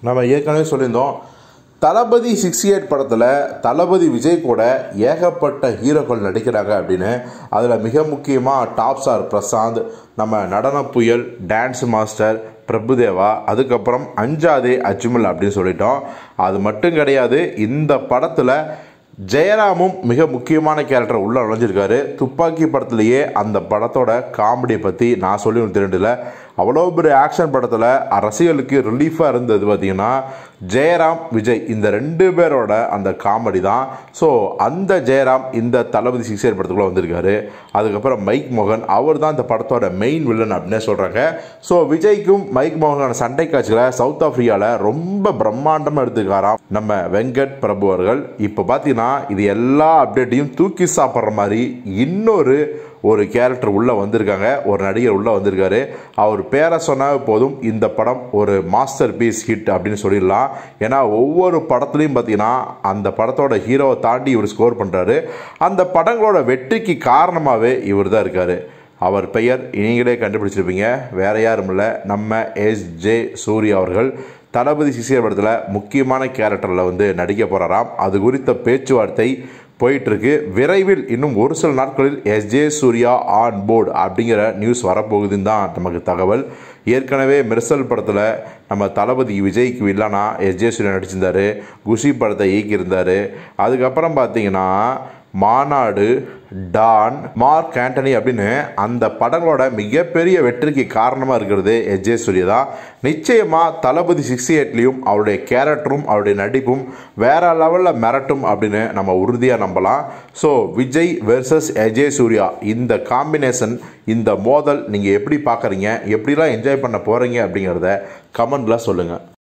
நம்ம ஏற்கனவே சொல்லியிருந்தோம் தளபதி சிக்ஸ்டி எயிட் படத்தில் தளபதி விஜய் கூட ஏகப்பட்ட ஹீரோக்கள் நடிக்கிறாங்க அப்படின்னு அதில் மிக முக்கியமாக டாப் ஸ்டார் பிரசாந்த் நம்ம நடன புயல் டான்ஸ் மாஸ்டர் பிரபுதேவா அதுக்கப்புறம் அஞ்சாதே அஜ்மல் அப்படின்னு சொல்லிட்டோம் அது மட்டும் கிடையாது இந்த படத்தில் ஜெயராமும் மிக முக்கியமான கேரக்டர் உள்ள நுழைஞ்சிருக்காரு துப்பாக்கி படத்துலேயே அந்த படத்தோட காமெடியை பற்றி நான் சொல்லி திருண்டில் அவ்வளோ பெரிய ஆக்ஷன் படத்தில் ரசிகர்களுக்கு ரிலீஃபாக இருந்தது பார்த்தீங்கன்னா ஜெயராம் விஜய் இந்த ரெண்டு பேரோட அந்த காமெடி தான் ஸோ அந்த ஜெயராம் இந்த தளபதி சிக்ஸேர் படத்துக்குள்ளே வந்திருக்காரு அதுக்கப்புறம் மைக் மோகன் அவர் தான் இந்த படத்தோட மெயின் வில்லன் அப்படின்னே சொல்கிறாங்க ஸோ விஜய்க்கும் மைக் மோகனான சண்டை காட்சிகளை சவுத் ஆஃப்ரிக்காவில் ரொம்ப பிரம்மாண்டமாக எடுத்துக்காராம் நம்ம வெங்கட் பிரபு அவர்கள் இப்போ பார்த்தீங்கன்னா இது எல்லா அப்டேட்டையும் தூக்கி சாப்பிட்ற மாதிரி இன்னொரு ஒரு கேரக்டர் உள்ளே வந்திருக்காங்க ஒரு நடிகர் உள்ளே வந்திருக்காரு அவர் பேரை சொன்னால் போதும் இந்த படம் ஒரு மாஸ்டர் பீஸ் ஹிட் அப்படின்னு சொல்லிடலாம் ஏன்னா ஒவ்வொரு படத்துலையும் பார்த்தீங்கன்னா அந்த படத்தோட ஹீரோவை தாண்டி இவர் ஸ்கோர் பண்ணுறாரு அந்த படங்களோட வெற்றிக்கு காரணமாகவே இவர் தான் இருக்கார் அவர் பெயர் நீங்களே கண்டுபிடிச்சிருப்பீங்க வேற யாரும் இல்லை நம்ம எஸ் ஜே சூர்யா அவர்கள் தளபதி சிசியர் படத்தில் முக்கியமான கேரக்டரில் வந்து நடிக்க போகிறாராம் அது குறித்த பேச்சுவார்த்தை போயிட்டுருக்கு விரைவில் இன்னும் ஒரு சில நாட்களில் எஸ்ஜே சூர்யா ஆன் போர்டு அப்படிங்கிற நியூஸ் வரப்போகுதுன்னு தான் நமக்கு தகவல் ஏற்கனவே மிர்சல் படத்தில் நம்ம தளபதி விஜய்க்கு வில்லனா எஸ்ஜே சூர்யா நடிச்சிருந்தார் குஷி படத்தை இயக்கியிருந்தார் அதுக்கப்புறம் பார்த்தீங்கன்னா மாநாடு டான் மார்க் ஆண்டனி அப்படின்னு அந்த படங்களோட மிகப்பெரிய வெற்றிக்கு காரணமாக இருக்கிறது எஜே சூர்யா தான் நிச்சயமாக தளபதி சிக்ஸ்டி எயிட்லேயும் அவருடைய கேரக்டரும் அவருடைய நடிப்பும் வேற லெவலில் மிரட்டும் அப்படின்னு நம்ம உறுதியாக நம்பலாம் ஸோ விஜய் வெர்சஸ் எஜே சூர்யா இந்த காம்பினேஷன் இந்த மோதல் நீங்கள் எப்படி பார்க்குறீங்க எப்படிலாம் என்ஜாய் பண்ண போகிறீங்க அப்படிங்கிறத கமெண்டில் சொல்லுங்கள்